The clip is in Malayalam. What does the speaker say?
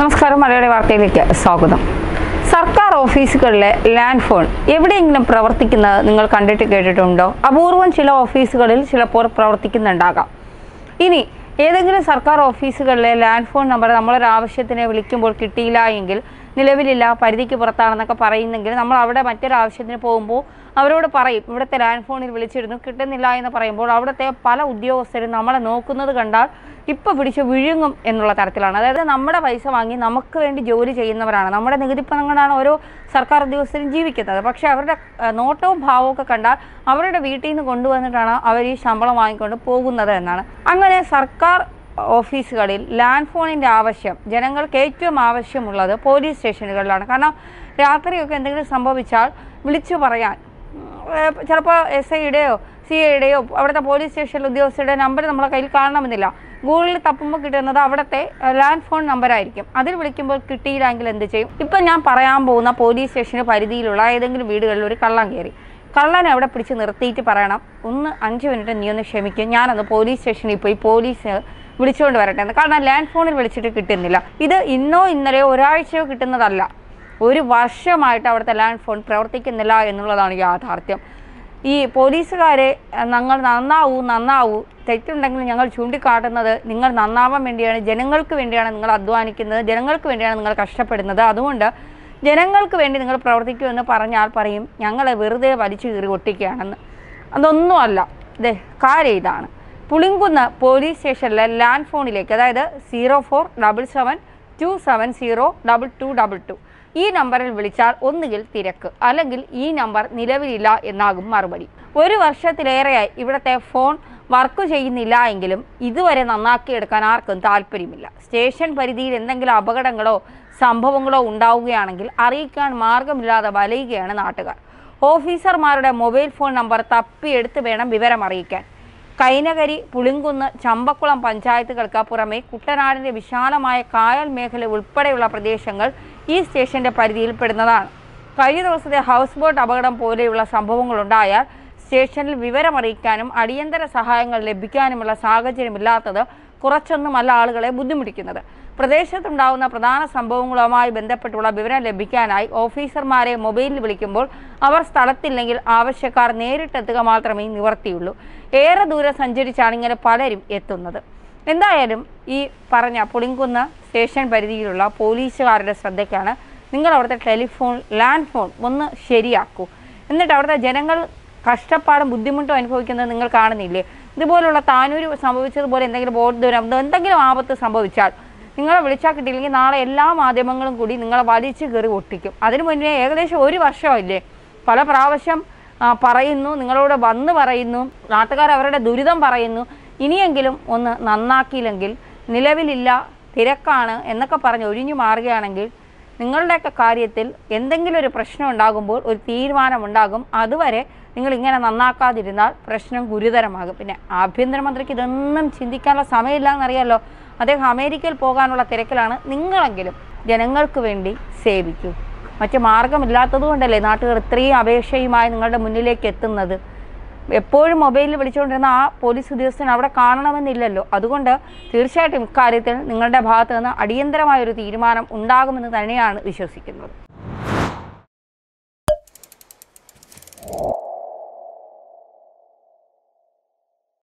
നമസ്കാരം മലയാളി വാർത്തയിലേക്ക് സ്വാഗതം സർക്കാർ ഓഫീസുകളിലെ ലാൻഡ് ഫോൺ എവിടെയെങ്കിലും പ്രവർത്തിക്കുന്നത് നിങ്ങൾ കണ്ടിട്ട് കേട്ടിട്ടുണ്ടോ അപൂർവം ചില ഓഫീസുകളിൽ ചിലപ്പോൾ പ്രവർത്തിക്കുന്നുണ്ടാകാം ഇനി ഏതെങ്കിലും സർക്കാർ ഓഫീസുകളിലെ ലാൻഡ് ഫോൺ നമ്പർ നമ്മളൊരു ആവശ്യത്തിന് വിളിക്കുമ്പോൾ കിട്ടിയില്ല എങ്കിൽ നിലവിലില്ല പരിധിക്ക് പുറത്താണെന്നൊക്കെ പറയുന്നെങ്കിൽ നമ്മൾ അവിടെ മറ്റൊരു ആവശ്യത്തിന് പോകുമ്പോൾ അവരോട് പറയും ഇവിടുത്തെ ലാൻഡ് ഫോണിൽ വിളിച്ചിരുന്നു കിട്ടുന്നില്ല എന്ന് പറയുമ്പോൾ അവിടുത്തെ പല ഉദ്യോഗസ്ഥരും നമ്മളെ നോക്കുന്നത് കണ്ടാൽ ഇപ്പോൾ പിടിച്ച് വിഴുങ്ങും എന്നുള്ള തരത്തിലാണ് അതായത് നമ്മുടെ പൈസ വാങ്ങി നമുക്ക് വേണ്ടി ജോലി ചെയ്യുന്നവരാണ് നമ്മുടെ നികുതി പണങ്ങളാണ് ഓരോ സർക്കാർ ഉദ്യോഗസ്ഥരും ജീവിക്കുന്നത് പക്ഷേ അവരുടെ ആ, നോട്ടവും ഭാവവും ഒക്കെ കണ്ടാൽ അവരുടെ വീട്ടിൽ നിന്ന് കൊണ്ടുവന്നിട്ടാണ് അവർ ഈ ശമ്പളം വാങ്ങിക്കൊണ്ട് പോകുന്നത് എന്നാണ് അങ്ങനെ സർക്കാർ ഓഫീസുകളിൽ ലാൻഡ് ഫോണിൻ്റെ ആവശ്യം ജനങ്ങൾക്ക് ഏറ്റവും ആവശ്യമുള്ളത് പോലീസ് സ്റ്റേഷനുകളിലാണ് കാരണം രാത്രിയൊക്കെ എന്തെങ്കിലും സംഭവിച്ചാൽ വിളിച്ചു പറയാൻ ചിലപ്പോൾ എസ് ഐയുടെയോ സി ഐയുടെയോ അവിടുത്തെ പോലീസ് സ്റ്റേഷനിലെ ഉദ്യോഗസ്ഥരുടെ നമ്പർ നമ്മളെ കയ്യിൽ കാണണമെന്നില്ല ഗൂഗിളിൽ തപ്പുമ്പോൾ കിട്ടുന്നത് അവിടുത്തെ ലാൻഡ് ഫോൺ നമ്പറായിരിക്കും അതിൽ വിളിക്കുമ്പോൾ കിട്ടിയില്ലെങ്കിൽ എന്ത് ചെയ്യും ഇപ്പം ഞാൻ പറയാൻ പോകുന്ന പോലീസ് സ്റ്റേഷന് പരിധിയിലുള്ള ഏതെങ്കിലും വീടുകളിൽ ഒരു കള്ളം കയറി കള്ളനെ അവിടെ പിടിച്ച് നിർത്തിയിട്ട് പറയണം ഒന്ന് അഞ്ച് മിനിറ്റ് നീ ഒന്ന് ക്ഷമിക്കും ഞാനൊന്ന് പോലീസ് സ്റ്റേഷനിൽ പോയി പോലീസ് വിളിച്ചുകൊണ്ട് വരട്ടെ എന്ന് കാരണം ലാൻഡ് ഫോണിൽ വിളിച്ചിട്ട് കിട്ടുന്നില്ല ഇത് ഇന്നോ ഇന്നലെയോ ഒരാഴ്ചയോ കിട്ടുന്നതല്ല ഒരു വർഷമായിട്ട് അവിടുത്തെ ലാൻഡ് ഫോൺ പ്രവർത്തിക്കുന്നില്ല എന്നുള്ളതാണ് യാഥാർത്ഥ്യം ഈ പോലീസുകാരെ അഹ്, ഞങ്ങൾ നന്നാവൂ നന്നാവൂ തെറ്റുണ്ടെങ്കിൽ ഞങ്ങൾ ചൂണ്ടിക്കാട്ടുന്നത് നിങ്ങൾ നന്നാവാൻ വേണ്ടിയാണ് ജനങ്ങൾക്ക് വേണ്ടിയാണ് നിങ്ങൾ അധ്വാനിക്കുന്നത് ജനങ്ങൾക്ക് വേണ്ടിയാണ് നിങ്ങൾ കഷ്ടപ്പെടുന്നത് അതുകൊണ്ട് ജനങ്ങൾക്ക് വേണ്ടി നിങ്ങൾ പ്രവർത്തിക്കുമെന്ന് പറഞ്ഞാൽ പറയും ഞങ്ങളെ വെറുതെ വലിച്ചു കീറി ഒട്ടിക്കുകയാണെന്ന് അതൊന്നുമല്ല ഇതേ കാര്യം ഇതാണ് പുളിങ്കുന്ന് പോലീസ് സ്റ്റേഷനിലെ ലാൻഡ് ഫോണിലേക്ക് അതായത് zero four double seven two seven zero double two double two ഈ നമ്പറിൽ വിളിച്ചാൽ ഒന്നുകിൽ തിരക്ക് അല്ലെങ്കിൽ ഈ നമ്പർ നിലവിലില്ല എന്നാകും മറുപടി ഒരു വർഷത്തിലേറെയായി ഇവിടുത്തെ ഫോൺ വർക്ക് ചെയ്യുന്നില്ല എങ്കിലും ഇതുവരെ നന്നാക്കിയെടുക്കാൻ ആർക്കും താല്പര്യമില്ല സ്റ്റേഷൻ പരിധിയിൽ എന്തെങ്കിലും അപകടങ്ങളോ സംഭവങ്ങളോ ഉണ്ടാവുകയാണെങ്കിൽ അറിയിക്കാൻ മാർഗമില്ലാതെ വലയുകയാണ് നാട്ടുകാർ ഓഫീസർമാരുടെ മൊബൈൽ ഫോൺ നമ്പർ തപ്പിയെടുത്ത് വേണം വിവരം അറിയിക്കാൻ കൈനകരി പുളിങ്കുന്ന് ചമ്പക്കുളം പഞ്ചായത്തുകൾക്ക് പുറമെ കുട്ടനാടിൻ്റെ വിശാലമായ കായൽ മേഖല ഉൾപ്പെടെയുള്ള പ്രദേശങ്ങൾ ഈ സ്റ്റേഷന്റെ പരിധിയിൽപ്പെടുന്നതാണ് കഴിഞ്ഞ ദിവസത്തെ ഹൗസ് ബോട്ട് അപകടം പോലെയുള്ള സംഭവങ്ങളുണ്ടായാൽ സ്റ്റേഷനിൽ വിവരമറിയിക്കാനും അടിയന്തര സഹായങ്ങൾ ലഭിക്കാനുമുള്ള സാഹചര്യമില്ലാത്തത് കുറച്ചൊന്നുമല്ല ആളുകളെ ബുദ്ധിമുട്ടിക്കുന്നത് പ്രദേശത്തുണ്ടാകുന്ന പ്രധാന സംഭവങ്ങളുമായി ബന്ധപ്പെട്ടുള്ള വിവരം ലഭിക്കാനായി ഓഫീസർമാരെ മൊബൈലിൽ വിളിക്കുമ്പോൾ അവർ സ്ഥലത്തില്ലെങ്കിൽ ആവശ്യക്കാർ നേരിട്ടെത്തുക മാത്രമേ നിവർത്തിയുള്ളൂ ഏറെ ദൂരം സഞ്ചരിച്ചാണ് ഇങ്ങനെ പലരും എത്തുന്നത് എന്തായാലും ഈ പറഞ്ഞ പുളിങ്കുന്ന് സ്റ്റേഷൻ പരിധിയിലുള്ള പോലീസുകാരുടെ ശ്രദ്ധയ്ക്കാണ് നിങ്ങൾ അവിടുത്തെ ടെലിഫോൺ ലാൻഡ് ഫോൺ ഒന്ന് ശരിയാക്കൂ എന്നിട്ട് അവിടുത്തെ ജനങ്ങൾ കഷ്ടപ്പാടും ബുദ്ധിമുട്ടും അനുഭവിക്കുന്നത് നിങ്ങൾ കാണുന്നില്ലേ ഇതുപോലുള്ള താനൂര് സംഭവിച്ചതുപോലെ എന്തെങ്കിലും ബോട്ട് ദുരന്തം എന്തെങ്കിലും ആപത്ത് സംഭവിച്ചാൽ നിങ്ങളെ വിളിച്ചാൽ കിട്ടിയില്ലെങ്കിൽ നാളെ എല്ലാ മാധ്യമങ്ങളും കൂടി നിങ്ങളെ വലിച്ചു കയറി ഒട്ടിക്കും അതിനു മുന്നേ ഏകദേശം ഒരു വർഷമില്ലേ പല പ്രാവശ്യം ആ, പറയുന്നു നിങ്ങളോട് വന്ന് പറയുന്നു നാട്ടുകാർ അവരുടെ ദുരിതം പറയുന്നു ഇനിയെങ്കിലും ഒന്ന് നന്നാക്കിയില്ലെങ്കിൽ നിലവിലില്ല തിരക്കാണ് എന്നൊക്കെ പറഞ്ഞ് ഒഴിഞ്ഞു മാറുകയാണെങ്കിൽ നിങ്ങളുടെയൊക്കെ കാര്യത്തിൽ എന്തെങ്കിലും ഒരു പ്രശ്നം ഉണ്ടാകുമ്പോൾ ഒരു തീരുമാനമുണ്ടാകും അതുവരെ നിങ്ങൾ ഇങ്ങനെ നന്നാക്കാതിരുന്നാൽ പ്രശ്നം ഗുരുതരമാകും പിന്നെ ആഭ്യന്തരമന്ത്രിക്ക് ഇതൊന്നും ചിന്തിക്കാനുള്ള സമയമില്ല എന്നറിയാലോ അദ്ദേഹം അമേരിക്കയിൽ പോകാനുള്ള തിരക്കിലാണ് നിങ്ങളെങ്കിലും ജനങ്ങൾക്ക് വേണ്ടി സേവിക്കൂ മറ്റ് മാർഗമില്ലാത്തത് കൊണ്ടല്ലേ നാട്ടുകാർ ഇത്രയും അപേക്ഷയുമായി നിങ്ങളുടെ മുന്നിലേക്ക് എത്തുന്നത് എപ്പോഴും മൊബൈലിൽ വിളിച്ചുകൊണ്ടിരുന്ന ആ പോലീസ് ഉദ്യോഗസ്ഥൻ അവിടെ കാണണമെന്നില്ലല്ലോ അതുകൊണ്ട് തീർച്ചയായിട്ടും ഇക്കാര്യത്തിൽ നിങ്ങളുടെ ഭാഗത്ത് നിന്ന് അടിയന്തരമായ ഒരു തീരുമാനം ഉണ്ടാകുമെന്ന് തന്നെയാണ് വിശ്വസിക്കുന്നത്